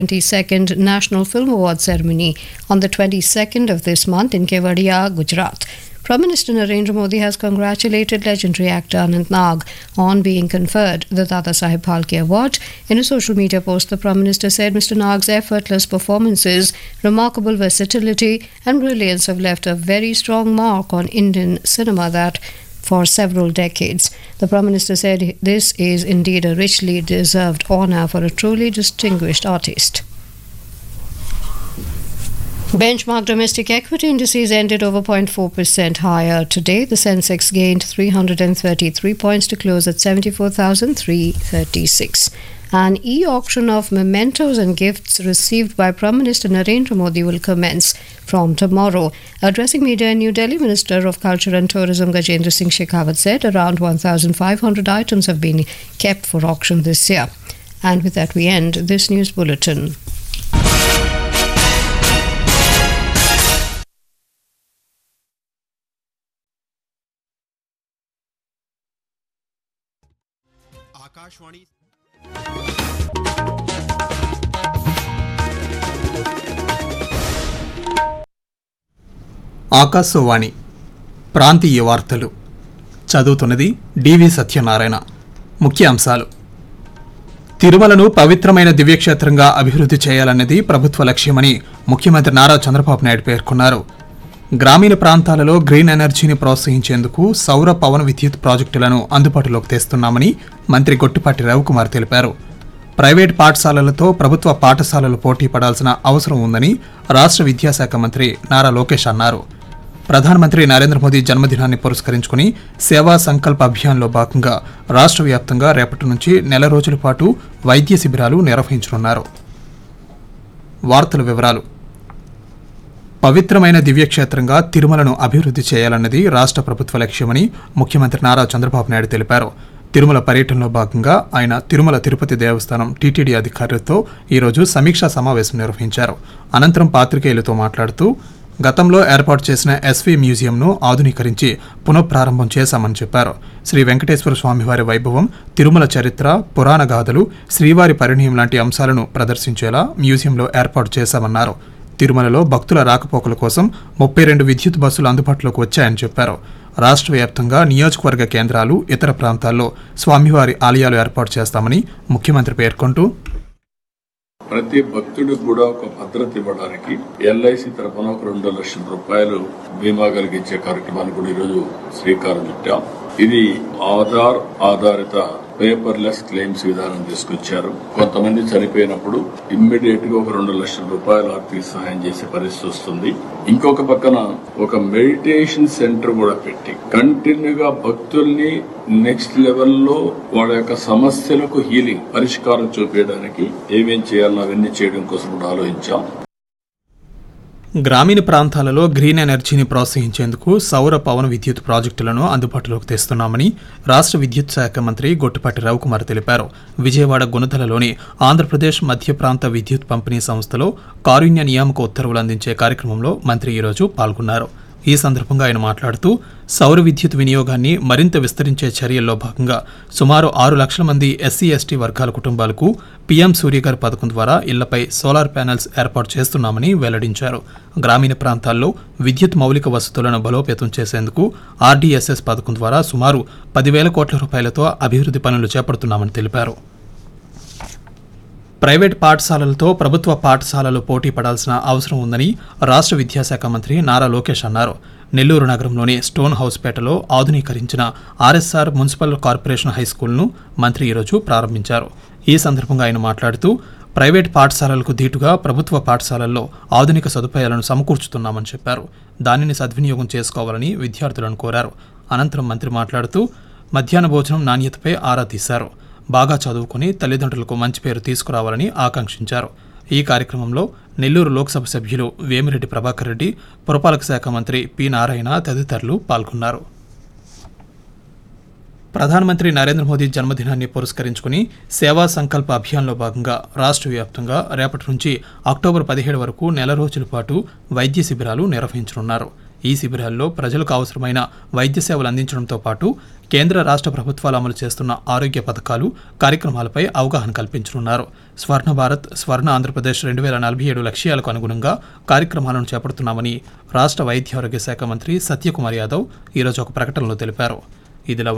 22nd National Film Award ceremony on the 22nd of this month in Kevadia, Gujarat. Prime Minister Narendra Modi has congratulated legendary actor Anant Nag on being conferred the Dada Sahib Phalke Award. In a social media post, the Prime Minister said Mr. Nag's effortless performances, remarkable versatility, and brilliance have left a very strong mark on Indian cinema that for several decades. The Prime Minister said this is indeed a richly deserved honour for a truly distinguished artist. Benchmark domestic equity indices ended over 0.4% higher today. The Sensex gained 333 points to close at 74,336. An e auction of mementos and gifts received by Prime Minister Narendra Modi will commence from tomorrow. Addressing media in New Delhi, Minister of Culture and Tourism Gajendra Singh Shekhawat said around 1,500 items have been kept for auction this year. And with that, we end this news bulletin. Akashvani Akashvani ప్రాంతీయ వార్తలు చదువుతున్నది డివి సత్యనారాయణ ముఖ్య అంశాలు తిరుమలను పవిత్రమైన దివ్యక్షేత్రంగా అభివృద్ధి చేయాలన్నది ప్రభుత్వ లక్ష్యమని ముఖ్యమంత్రి నారా చంద్రబాబు నాయుడు పేర్కొన్నారు గ్రామీణ ప్రాంతాలలో గ్రీన్ ఎనర్జీని ప్రోత్సహించేందుకు సౌర పవన విద్యుత్ ప్రాజెక్టులను అందుబాటులోకి తెస్తున్నామని మంత్రి గొట్టిపాటి రవికుమార్ తెలిపారు ప్రైవేట్ పాఠశాలలతో ప్రభుత్వ పాఠశాలలు పోటీ పడాల్సిన అవసరం ఉందని రాష్ట్ర విద్యాశాఖ మంత్రి నారా లోకేష్ అన్నారు ప్రధానమంత్రి నరేంద్ర మోదీ జన్మదినాన్ని పురస్కరించుకుని సేవా సంకల్ప అభియాన్లో భాగంగా రాష్ట్ర వ్యాప్తంగా రేపటి నుంచి నెల రోజుల పాటు వైద్య శిబిరాలు నిర్వహించనున్నారు వార్తల వివరాలు పవిత్రమైన దివ్యక్షేత్రంగా తిరుమలను అభివృద్ధి చేయాలన్నది రాష్ట్ర ప్రభుత్వ లక్ష్యమని ముఖ్యమంత్రి నారా చంద్రబాబు నాయుడు తెలిపారు తిరుమల పర్యటనలో భాగంగా ఆయన తిరుమల తిరుపతి దేవస్థానం టీటీడీ అధికారులతో ఈరోజు సమీక్షా సమావేశం నిర్వహించారు అనంతరం పాత్రికేయులతో మాట్లాడుతూ గతంలో ఏర్పాటు చేసిన ఎస్వీ మ్యూజియంను ఆధునీకరించి పునఃప్రారంభం చేశామని చెప్పారు శ్రీ వెంకటేశ్వర స్వామివారి వైభవం తిరుమల చరిత్ర పురాణ గాథలు శ్రీవారి పరిణయం లాంటి అంశాలను ప్రదర్శించేలా మ్యూజియంలో ఏర్పాటు చేశామన్నారు తిరుమలలో భక్తుల రాకపోకల కోసం ముప్పై రెండు విద్యుత్ బస్సులు అందుబాటులోకి వచ్చాయని చెప్పారు రాష్ట్ర వ్యాప్తంగా నియోజకవర్గ కేంద్రాలు ఇతర ప్రాంతాల్లో స్వామివారి ఆలయాలు ఏర్పాటు చేస్తామని ముఖ్యమంత్రి పేర్కొంటూ ప్రతి భక్తుడికి కూడా ఒక భద్రత ఇవ్వడానికి ఎల్ఐసి తరఫున ఒక రెండు లక్షల రూపాయలు బీమా కలిగించే కార్యక్రమాన్ని కూడా ఈరోజు శ్రీకారం చుట్టాం ఇది ఆధార్ ఆధారిత పేపర్లెస్ క్లెయిమ్స్ విధానం తీసుకొచ్చారు కొంతమంది చనిపోయినప్పుడు ఇమ్మీడియట్ గా ఒక రెండు లక్షల రూపాయలు ఆర్థిక సహాయం చేసే పరిస్థితి వస్తుంది ఇంకొక పక్కన ఒక మెడిటేషన్ సెంటర్ కూడా పెట్టి కంటిన్యూగా భక్తుల్ని నెక్స్ట్ లెవెల్లో వాళ్ళ యొక్క సమస్యలకు హీలింగ్ పరిష్కారం చూపించడానికి ఏమేం చేయాలో అవన్నీ చేయడం కోసం కూడా ఆలోచించాం గ్రామీణ ప్రాంతాలలో గ్రీన్ ఎనర్జీని ప్రోత్సహించేందుకు సౌర పవన విద్యుత్ ప్రాజెక్టులను అందుబాటులోకి తెస్తున్నామని రాష్ట్ర విద్యుత్ శాఖ మంత్రి గొట్టిపాటి రవికుమార్ తెలిపారు విజయవాడ గుణదలలోని ఆంధ్రప్రదేశ్ మధ్య ప్రాంత విద్యుత్ పంపిణీ సంస్థలో కారుణ్య నియామక ఉత్తర్వులు అందించే కార్యక్రమంలో మంత్రి ఈరోజు పాల్గొన్నారు ఈ సందర్భంగా ఆయన మాట్లాడుతూ సౌర విద్యుత్ వినియోగాన్ని మరింత విస్తరించే చర్యల్లో భాగంగా సుమారు ఆరు లక్షల మంది ఎస్సీ ఎస్టీ వర్గాల కుటుంబాలకు పీఎం సూర్యగారి పథకం ద్వారా ఇళ్లపై సోలార్ ప్యానెల్స్ ఏర్పాటు చేస్తున్నామని వెల్లడించారు గ్రామీణ ప్రాంతాల్లో విద్యుత్ మౌలిక వసతులను బలోపేతం చేసేందుకు ఆర్డీఎస్ఎస్ పథకం ద్వారా సుమారు పదివేల కోట్ల రూపాయలతో అభివృద్ధి పనులు చేపడుతున్నామని తెలిపారు ప్రైవేట్ పాఠశాలలతో ప్రభుత్వ పాఠశాలలు పోటీ పడాల్సిన అవసరం ఉందని రాష్ట్ర విద్యాశాఖ మంత్రి నారా లోకేష్ అన్నారు నెల్లూరు నగరంలోని స్టోన్ హౌస్పేటలో ఆధునీకరించిన ఆర్ఎస్ఆర్ మున్సిపల్ కార్పొరేషన్ హై స్కూల్ను మంత్రి ఈరోజు ప్రారంభించారు ఈ సందర్భంగా ఆయన మాట్లాడుతూ ప్రైవేట్ పాఠశాలలకు ధీటుగా ప్రభుత్వ పాఠశాలల్లో ఆధునిక సదుపాయాలను సమకూర్చుతున్నామని చెప్పారు దానిని సద్వినియోగం చేసుకోవాలని విద్యార్థులను కోరారు అనంతరం మంత్రి మాట్లాడుతూ మధ్యాహ్న భోజనం నాణ్యతపై ఆరా తీశారు బాగా చదువుకుని తల్లిదండ్రులకు మంచి పేరు తీసుకురావాలని ఆకాంక్షించారు ఈ కార్యక్రమంలో నెల్లూరు లోక్సభ సభ్యులు వేమిరెడ్డి ప్రభాకర్ రెడ్డి పురపాలక శాఖ మంత్రి పి నారాయణ తదితరులు పాల్గొన్నారు ప్రధానమంత్రి నరేంద్ర మోదీ జన్మదినాన్ని పురస్కరించుకుని సేవా సంకల్ప అభియాన్లో భాగంగా రాష్ట్ర వ్యాప్తంగా రేపటి నుంచి అక్టోబర్ పదిహేడు వరకు నెల రోజుల పాటు వైద్య శిబిరాలు నిర్వహించనున్నారు ఈ శిబిరాల్లో ప్రజలకు అవసరమైన వైద్య సేవలు అందించడంతో పాటు కేంద్ర రాష్ట్ర ప్రభుత్వాలు అమలు చేస్తున్న ఆరోగ్య పథకాలు కార్యక్రమాలపై అవగాహన కల్పించనున్నారు స్వర్ణ భారత్ స్వర్ణ ఆంధ్రప్రదేశ్ రెండు వేల నలభై ఏడు లక్ష్యాలకు అనుగుణంగా కార్యక్రమాలను చేపడుతున్నామని రాష్ట్ర వైద్య ఆరోగ్య శాఖ మంత్రి సత్యకుమార్ యాదవ్ ఈరోజు ఒక ప్రకటనలో తెలిపారు ఇదిలా